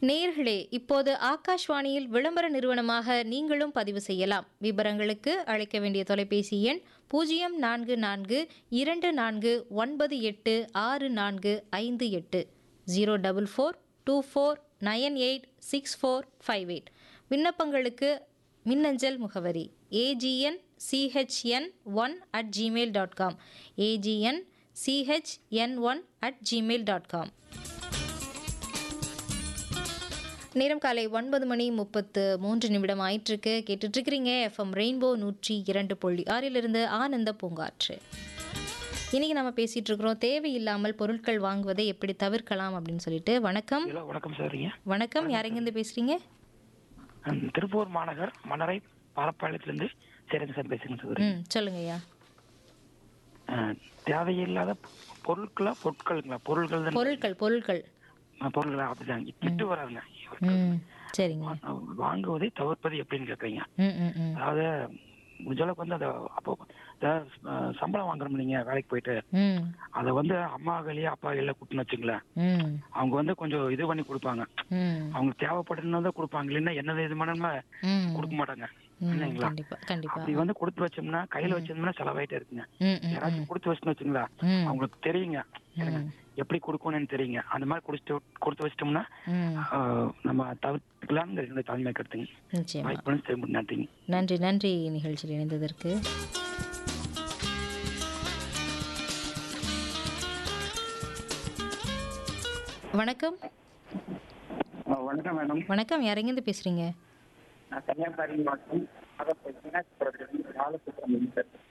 நேர்களே இப்போது ஆகாஷ்வாணியில் விளம்பர நிறுவனமாக நீங்களும் பதிவு செய்யலாம் விவரங்களுக்கு அழைக்க வேண்டிய தொலைபேசி எண் பூஜ்ஜியம் நான்கு நான்கு இரண்டு நான்கு ஒன்பது எட்டு ஆறு நான்கு ஐந்து எட்டு zero double four two four nine eight six four five eight விண்ணப்பங்களுக்கு மின்னஞ்சல் முகவரி AGN CHN one at Gmail dot com AGN CHN one at Gmail dot com நேரம் காலை ஒன்பது மணி முப்பத்து மூன்று நிமிடம் ஆயிட்டிருக்கு கேட்டுட்ருக்கிறீங்க எஃப்எம் ரெயின்போ நூற்றி இரண்டு புள்ளி ஆறிலிருந்து ஆனந்த பூங்காற்று இன்னைக்கு நம்ம பேசிட்டு இருக்கிறோம் தேவையில்லாமல் பொருட்கள் வாங்குவதை எப்படி தவிர்க்கலாம் அப்படின்னு சொல்லிட்டு வணக்கம் ஹலோ வணக்கம் சார்ங்க வணக்கம் யாரெங்கிருந்து பேசுறீங்க ம், திருப்பூர் மாநகர் மணரை பாலப்பாளையத்திலிருந்து சேரன் சார் பேசுங்க சார் ம் சொல்லுங்க ஐயா அஹ், தேவையில்லாத பொருட்களா பொருட்களுங்களா பொருட்கள் தான் பொருட்கள் பொருட்கள் அஹ், பொருட்களா அப்படிதாங்க திட்டு வராதுங்க ம் சரிங்க அஹ், வாங்குவதை தவிர்ப்பது எப்படின்னு கேட்குறீங்க ம் ம் ம் அதாவது முடிஞ்சளவுக்கு வந்து அதை அப்போ அதாவது, அஹ், சம்பளம் வாங்குறோம் நீங்க வேலைக்கு போயிட்டு ம் அதை வந்து அம்மா கையிலயே அப்பா கையில கூட்டுன்னு வச்சுங்களேன் ம் அவங்க வந்து கொஞ்சம் இது பண்ணி கொடுப்பாங்க ம் அவங்க தேவைப்படுறது தான் கொடுப்பாங்க இல்லைன்னா என்னது இது பண்ணணுமா ம் கொடுக்க மாட்டாங்க ம் இல்லைங்களா கண்டிப்பா கண்டிப்பா அப்படி வந்து கொடுத்து வச்சோம்னா கையில வச்சிருந்தோம்னா செலவாயிட்டே இருக்குங்க ம் ம் யாராச்சும் கொடுத்து வச்சுன்னு வச்சுங்களா ம் அவங்களுக்கு தெரியுங்க எனக்கு எப்படி கொடுக்கணும்னு தெரியுங்க அந்த மாதிரி கொடுத்து கொடுத்து வச்சிட்டோம்னா ம் ஆஹ், நம்ம தவிர்த்துக்கலாம்னு என்னுடைய தாழ்மை கருத்துங்க நிச்சயமா வாய்ப்பு பண்ணி திரும்ப நன்றிங்க நன்றி நன்றி நிகழ்ச்சியில் இணைந்ததற்கு வணக்கம் வணக்கம் மேடம் வணக்கம் யாரெங்கிருந்து பேசுறீங்க நான் கன்னியாகுமரி மாவட்டம் மீனாட்சிபுரத்துலேருந்து பாலசுப்ரமணியன் சார்